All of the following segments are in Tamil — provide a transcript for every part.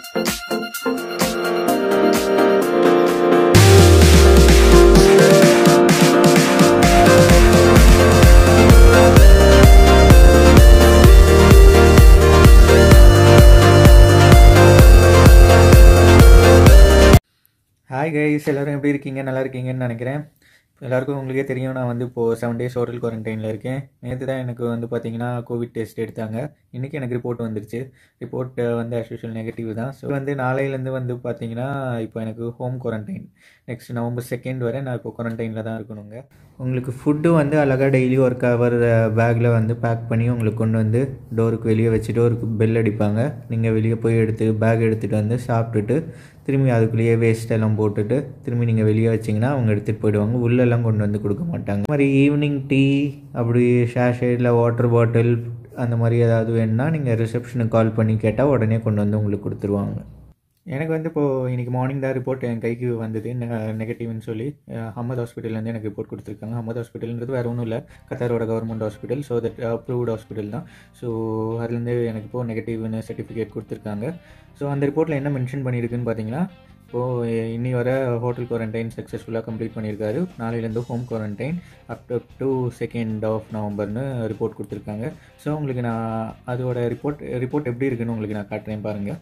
ஹாய் கைஸ் எல்லோரும் எப்படி இருக்கீங்க நல்லா இருக்கீங்கன்னு நினைக்கிறேன் எல்லாருக்கும் உங்களுக்கே தெரியும் நான் வந்து இப்போது செவன் டேஸ் ஹோட்டல் குவாரண்டைனில் இருக்கேன் நேற்று தான் எனக்கு வந்து பார்த்தீங்கன்னா கோவிட் டெஸ்ட் எடுத்தாங்க இன்றைக்கி எனக்கு ரிப்போர்ட் வந்துருச்சு ரிப்போர்ட் வந்து as usual நெகட்டிவ் தான் ஸோ வந்து நாளையிலேருந்து வந்து பார்த்தீங்கன்னா இப்போ எனக்கு home quarantine next November second வரை நான் இப்போ குவாரண்டைனில் தான் இருக்கணுங்க உங்களுக்கு ஃபுட்டு வந்து அழகாக டெய்லி ஒரு கவர் பேக்கில் வந்து பேக் பண்ணி உங்களுக்கு கொண்டு வந்து டோருக்கு வெளியே வச்சு டோருக்கு பெல் அடிப்பாங்க நீங்கள் வெளியே போய் எடுத்து பேக் எடுத்துகிட்டு வந்து சாப்பிட்டுட்டு திரும்பி அதுக்குள்ளேயே வேஸ்ட் எல்லாம் போட்டுட்டு திரும்பி நீங்கள் வெளியே வச்சிங்கன்னா அவங்க எடுத்துகிட்டு போயிடுவாங்க உள்ளெல்லாம் கொண்டு வந்து கொடுக்க மாட்டாங்க இந்த மாதிரி ஈவினிங் டீ அப்படி ஷேஷே இல்லை வாட்டர் பாட்டில் அந்த மாதிரி ஏதாவது வேணும்னா நீங்கள் ரிசப்ஷனுக்கு கால் பண்ணி கேட்டால் உடனே கொண்டு வந்து உங்களுக்கு கொடுத்துருவாங்க எனக்கு வந்து இப்போது இன்றைக்கி மார்னிங் தான் ரிப்போர்ட் என் கைக்கு வந்தது நெகட்டிவ்னு சொல்லி அஹ், அஹமத் ஹாஸ்பிட்டல்லேருந்து எனக்கு ரிப்போர்ட் கொடுத்துருக்காங்க அஹமத் ஹாஸ்பிட்டல்ன்றது வேறு ஒன்றும் இல்லை கத்தாரோட government hospital so that approved hospital தான் ஸோ அதுலேருந்து எனக்கு இப்போது நெகட்டிவ்னு சர்டிஃபிகேட் கொடுத்துருக்காங்க ஸோ அந்த ரிப்போர்ட்டில் என்ன மென்ஷன் பண்ணியிருக்குன்னு பார்த்தீங்கன்னா இப்போது இன்னி வர ஹோட்டல் குவாரண்டைன் சக்ஸஸ்ஃபுல்லாக கம்ப்ளீட் பண்ணியிருக்காரு நாளையிலேருந்து home quarantine up to second of நவம்பர்னு ரிப்போர்ட் கொடுத்துருக்காங்க ஸோ உங்களுக்கு நான் அதோட ரிப்போர்ட் ரிப்போர்ட் எப்படி இருக்குன்னு உங்களுக்கு நான் காட்டுறேன் பாருங்கள்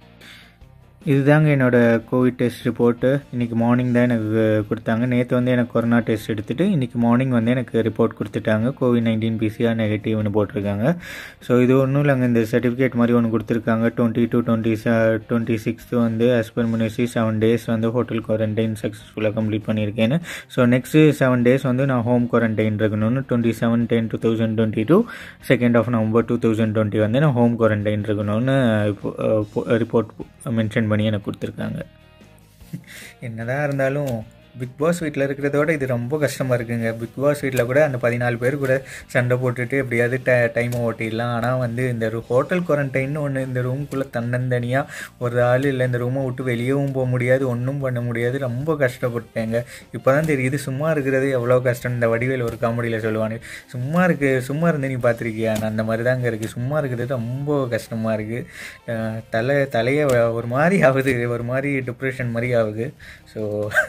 இதுதாங்க என்னோடய கோவிட் டெஸ்ட் ரிப்போர்ட்டு இன்றைக்கி மார்னிங் தான் எனக்கு கொடுத்தாங்க நேற்று வந்து எனக்கு கொரோனா டெஸ்ட் எடுத்துகிட்டு இன்றைக்கி மார்னிங் வந்து எனக்கு ரிப்போர்ட் கொடுத்துட்டாங்க கோவிட் நைன்டீன் பிசிஆர் நெகட்டிவ்னு போட்டிருக்காங்க ஸோ இது ஒன்றும் இல்லைங்க இந்த சர்டிஃபிகேட் மாதிரி ஒன்று கொடுத்துருக்காங்க twenty to twenty twenty sixth வந்து as per ministry seven days வந்து ஹோட்டல் குவாரண்டைன் சக்ஸஸ்ஃபுல்லாக கம்ப்ளீட் பண்ணியிருக்கேன்னு ஸோ நெக்ஸ்ட்டு செவன் டேஸ் வந்து நான் ஹோம் குவாரண்டைன் இருக்கணும்னு twenty seven ten two thousand twenty to second of November two thousand twenty வந்து நான் ஹோம் குவாரண்டைன் இருக்கணும்னு இப்போ ரிப்போர்ட் மென்ஷன் பண்ணி எனக்கு கொடுத்துருக்காங்க என்னதான் இருந்தாலும் பிக் பாஸ் வீட்டில் இருக்கிறதோட இது ரொம்ப கஷ்டமாக இருக்குங்க பிக் பாஸ் வீட்டில் கூட அந்த பதினாலு பேர் கூட சண்டை போட்டுட்டு எப்படியாவது ட டைமை ஓட்டிடலாம் ஆனால் வந்து இந்த ஹோட்டல் குவாரண்டைன்னு ஒன்று இந்த ரூம்குள்ளே தன்னந்தனியாக ஒரு ஆள் இல்லை இந்த ரூமை விட்டு வெளியவும் போக முடியாது ஒன்றும் பண்ண முடியாது ரொம்ப கஷ்டப்பட்டேங்க இப்போ தான் தெரியுது சும்மா இருக்கிறது எவ்வளோ கஷ்டம் இந்த வடிவேல் ஒரு காமெடியில் சொல்லுவானு சும்மா இருக்கு சும்மா இருந்து நீ பார்த்துருக்கியா நான் அந்த மாதிரி தாங்க இருக்குது சும்மா இருக்கிறது ரொம்ப கஷ்டமாக இருக்குது தலை தலையை ஒரு மாதிரி ஆகுது ஒரு மாதிரி டிப்ரெஷன் மாதிரி ஆகுது ஸோ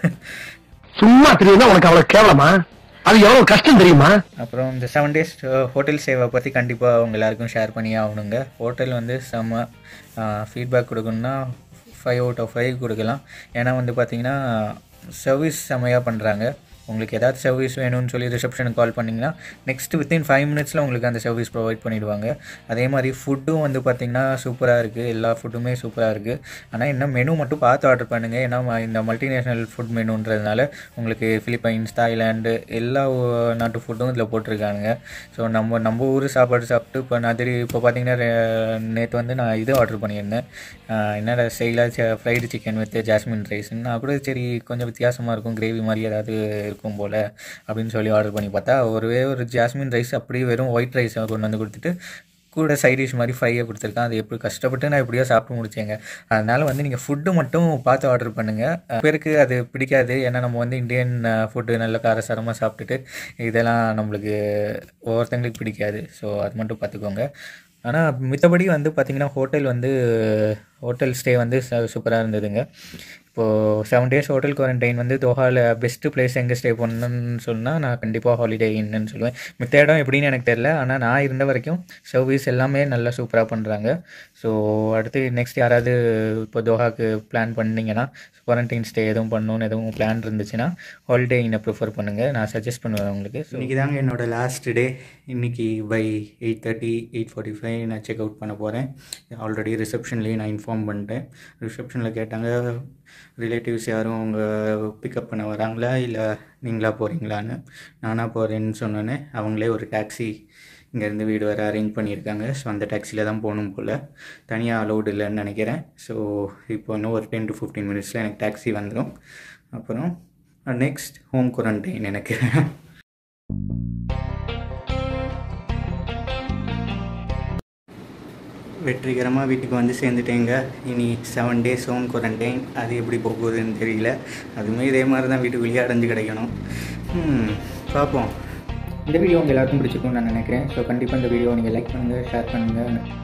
சும்மா தெரியுதா உனக்கு அவ்வளவு கேவலமா அது எவ்வளவு கஷ்டம் தெரியுமா அப்புறம் இந்த செவன் டேஸ் ஹோட்டல் சேவை பற்றி கண்டிப்பாக அவங்க எல்லாருக்கும் ஷேர் பண்ணி ஆகணுங்க ஹோட்டல் வந்து செம்ம ஃபீட்பேக் கொடுக்கணுன்னா ஃபைவ் அவுட் ஆஃப் ஃபைவ் கொடுக்கலாம் ஏன்னா வந்து பார்த்தீங்கன்னா சர்வீஸ் செம்மையாக பண்ணுறாங்க உங்களுக்கு ஏதாவது சர்வீஸ் வேணும்னு சொல்லி ரிசப்ஷனுக்கு கால் பண்ணிங்கன்னா நெக்ஸ்ட் வித்தின் ஃபைவ் மினிட்ஸில் உங்களுக்கு அந்த சர்வீஸ் ப்ரொவைட் பண்ணிடுவாங்க அதே மாதிரி ஃபுட்டும் வந்து பார்த்திங்கன்னா சூப்பராக இருக்குது எல்லா ஃபுட்டுமே சூப்பராக இருக்குது ஆனால் என்ன மெனு மட்டும் பார்த்து ஆர்டர் பண்ணுங்கள் ஏன்னா ம- இந்த மல்டிநேஷ்னல் ஃபுட் மெனுன்றதுனால உங்களுக்கு ஃபிலிப்பைன்ஸ் தாய்லாந்து எல்லா ஊ- நாட்டு ஃபுட்டும் இதில் போட்டிருக்காங்க ஸோ நம்ம நம்ம ஊர் சாப்பாடு சாப்பிட்டு இப்போ நான் தெரி இப்போ பார்த்தீங்கன்னா நேற்று வந்து நான் இது ஆர்டர் பண்ணியிருந்தேன் ஆஹ் என்னடா செய்யலாம் fried chicken with jasmine rice நான் கூட சரி கொஞ்சம் வித்தியாசமாக இருக்கும் கிரேவி மாதிரி ஏதாவது இருக்கும் போல் அப்படின்னு சொல்லி ஆர்டர் பண்ணி பார்த்தா ஒருவே ஒரு ஜாஸ்மின் ரைஸ் அப்படியே வெறும் ஒயிட் ரைஸ் கொண்டு வந்து கொடுத்துட்டு கூட சைட் டிஷ் மாதிரி ஃப்ரையை கொடுத்துருக்கேன் அது எப்படி கஷ்டப்பட்டு நான் எப்படியோ சாப்பிட்டு முடிச்சேங்க அதனால் வந்து நீங்கள் ஃபுட்டு மட்டும் பார்த்து ஆர்டர் பண்ணுங்கள் பேருக்கு அது பிடிக்காது ஏன்னா நம்ம வந்து இந்தியன் ஃபுட்டு நல்ல காரசாரமாக சாப்பிட்டுட்டு இதெல்லாம் நம்மளுக்கு ஒவ்வொருத்தங்களுக்கு பிடிக்காது ஸோ அது மட்டும் பார்த்துக்கோங்க ஆனால் மித்தபடி வந்து பார்த்திங்கன்னா ஹோட்டல் வந்து ஹோட்டல் ஸ்டே வந்து சூப்பராக இருந்ததுங்க இப்போது செவன் டேஸ் ஹோட்டல் குவாரண்டைன் வந்து தோஹாவில் பெஸ்ட்டு பிளேஸ் எங்கே ஸ்டே பண்ணணும்னு சொன்னால் நான் கண்டிப்பாக ஹாலிடே இன்னுன்னு சொல்லுவேன் மித்த இடம் எப்படின்னு எனக்கு தெரில ஆனால் நான் இருந்த வரைக்கும் சர்வீஸ் எல்லாமே நல்லா சூப்பராக பண்ணுறாங்க ஸோ அடுத்து நெக்ஸ்ட் யாராவது இப்போ தோஹாக்கு பிளான் பண்ணீங்கன்னா குவாரண்டைன் ஸ்டே எதுவும் பண்ணணும்னு எதுவும் பிளான் இருந்துச்சுன்னா ஹாலிடே இன்னை ப்ரிஃபர் பண்ணுங்கள் நான் சஜஸ்ட் பண்ணுவேன் உங்களுக்கு ஸோ இன்றைக்கி தாங்க என்னோட லாஸ்ட் டே இன்றைக்கி by eight thirty eight forty five நான் செக் அவுட் பண்ண போகிறேன் ஆல்ரெடி ரிசப்ஷன்லேயே நான் இன்ஃபார்ம் பண்ணிட்டேன் ரிசப்ஷனில் கேட்டாங்க ரிலேட்டிவ்ஸ் யாரும் அவங்க பிக்கப் பண்ண வராங்களா இல்லை நீங்களா போகிறீங்களான்னு நானாக போகிறேன்னு சொன்னோன்னே அவங்களே ஒரு டாக்ஸி இங்கேருந்து வீடு வர அரேஞ்ச் பண்ணியிருக்காங்க ஸோ அந்த டாக்ஸியில் தான் போகணும் போல் தனியாக அலௌடு இல்லைன்னு நினைக்கிறேன் ஸோ இப்போ இன்னும் ஒரு டென் டு ஃபிஃப்டீன் மினிட்ஸில் எனக்கு டாக்ஸி வந்துடும் அப்புறம் நெக்ஸ்ட் ஹோம் குவாரண்டைன் எனக்கு வெற்றிகரமாக வீட்டுக்கு வந்து சேர்ந்துட்டேங்க இனி செவன் டேஸ் ஹோம் குவாரண்டைன் அது எப்படி போகுதுன்னு தெரியல அதுவுமே இதே மாதிரி தான் வீட்டுக்குள்ளேயே அடைஞ்சு கிடைக்கணும் ம், பார்ப்போம் இந்த வீடியோ உங்கள் எல்லாருக்கும் பிடிச்சிருக்கும்னு நான் நினைக்கிறேன் ஸோ கண்டிப்பாக இந்த வீடியோ நீங்கள் லைக் பண்ணுங்கள் ஷேர் பண்ணுங்கள்